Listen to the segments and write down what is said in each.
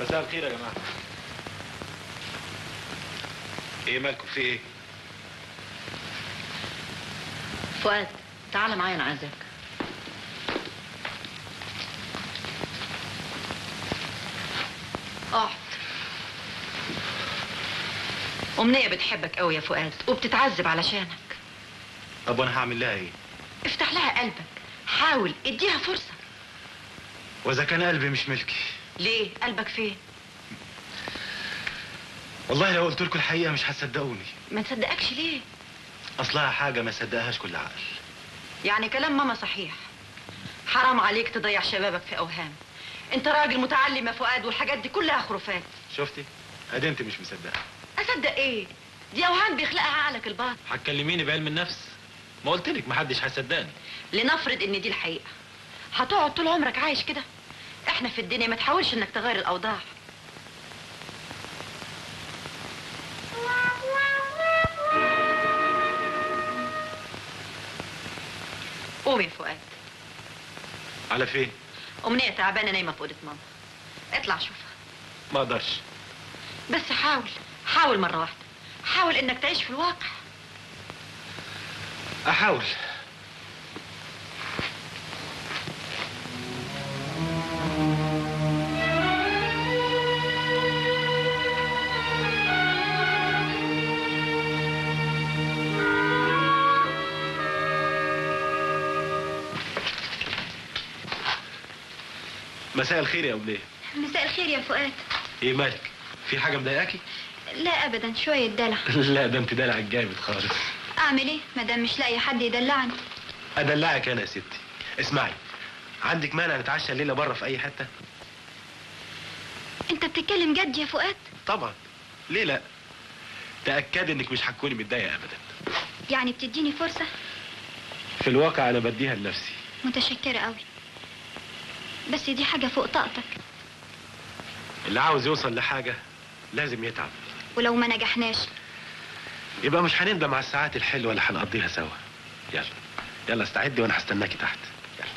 مساء الخير يا جماعه ايه مالكم في ايه فؤاد تعال معايا انا عايزك اقعد أمنية بتحبك قوي يا فؤاد وبتتعذب علشانك طب وانا هعمل لها ايه افتح لها قلبك حاول اديها فرصة واذا كان قلبي مش ملكي ليه قلبك فين والله لو قلت لكم الحقيقه مش هتصدقوني ما تصدقكش ليه اصلها حاجه ما صدقهاش كل عقل يعني كلام ماما صحيح حرام عليك تضيع شبابك في اوهام انت راجل متعلم يا فؤاد والحاجات دي كلها خرافات شفتي ادي انت مش مصدقه اصدق ايه دي اوهام بيخلقها عقلك الباطن هتكلميني بعلم النفس ما قلت لك محدش هيصدقني لنفرض ان دي الحقيقه هتقعد طول عمرك عايش كده احنا في الدنيا ما تحاولش انك تغير الاوضاع قوم يا فؤاد على فين امنيه تعبانه نايمه في اوضه ماما اطلع شوفها ما اقدرش بس حاول حاول مره واحده حاول انك تعيش في الواقع احاول مساء الخير يا أبليه مساء الخير يا فؤاد ايه مالك في حاجه مضايقاكي لا ابدا شويه دلع لا ده انت دلع جامد خالص اعمل ايه مادام مش لاقي حد يدلعني ادلعك انا يا ستي اسمعي عندك مانع نتعشى الليله بره في اي حته انت بتتكلم جد يا فؤاد طبعا ليه لا تاكدي انك مش هتكوني متضايقه ابدا يعني بتديني فرصه في الواقع انا بديها لنفسي متشكره قوي بس دي حاجه فوق طاقتك اللي عاوز يوصل لحاجه لازم يتعب ولو ما نجحناش يبقى مش هنندم على الساعات الحلوه اللي هنقضيها سوا يلا يلا استعدي وانا هستناكي تحت يلا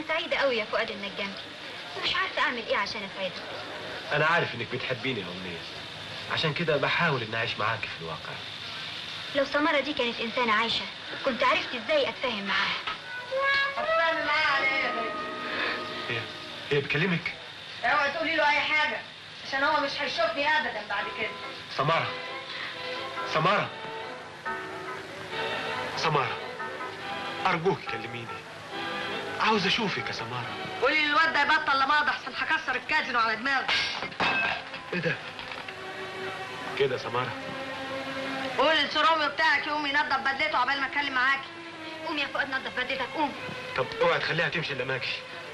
سعيدة قوي يا فؤاد انك جنبي ومش عارفة اعمل ايه عشان اسعدك انا عارف انك بتحبيني يا امنيه عشان كده بحاول اني اعيش معاك في الواقع لو سمرة دي كانت انسانة عايشة كنت عرفت ازاي اتفاهم معاها هتفاهم معايا على ايه يا بنت؟ هي هي بتكلمك اوعي تقولي له اي حاجه عشان هو مش هيشوفني ابدا بعد كده سمارة سمارة سمارة أرجوك كلميني عاوز أشوفك يا سمارة قولي للواد ده يبطل لماضي احسن هكسر الكازينو على دماغه إيه ده؟ كده يا سمارة قول للسرومي بتاعك يقوم ينضف بدلته عقبال ما اتكلم معاكي قوم يا فؤاد نظف بدلتك قوم طب اوعي تخليها تمشي إلا ماكي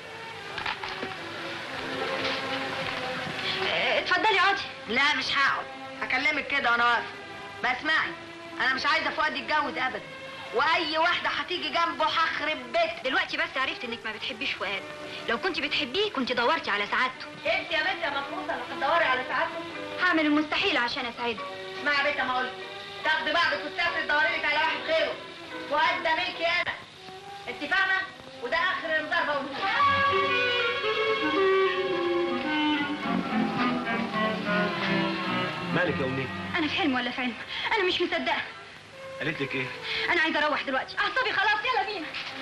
اه، اتفضلي اقعدي لا مش هقعد هكلمك كده وانا واقفه ما اسمعي انا مش عايزه فؤاد يتجوز ابدا واي واحده هتيجي جنبه هخرب بيتها دلوقتي بس عرفت انك ما بتحبيش فؤاد لو كنت بتحبيه كنت دورتي على سعادته انت يا بنت يا مفروضه اللي هتدوري على سعادته هعمل المستحيل عشان اسعده اسمعي يا بنت ما قلت تاخدي بعضك وتسافري تدوري لك على واحد غيره فؤاد ده ملكي انا انت فاهمه وده اخر انذار بقوله مالك يا أمنية؟ انا في حلم ولا في علم انا مش مصدقه قالت لك إيه؟ انا عايزه اروح دلوقتي اعصابي خلاص يلا بينا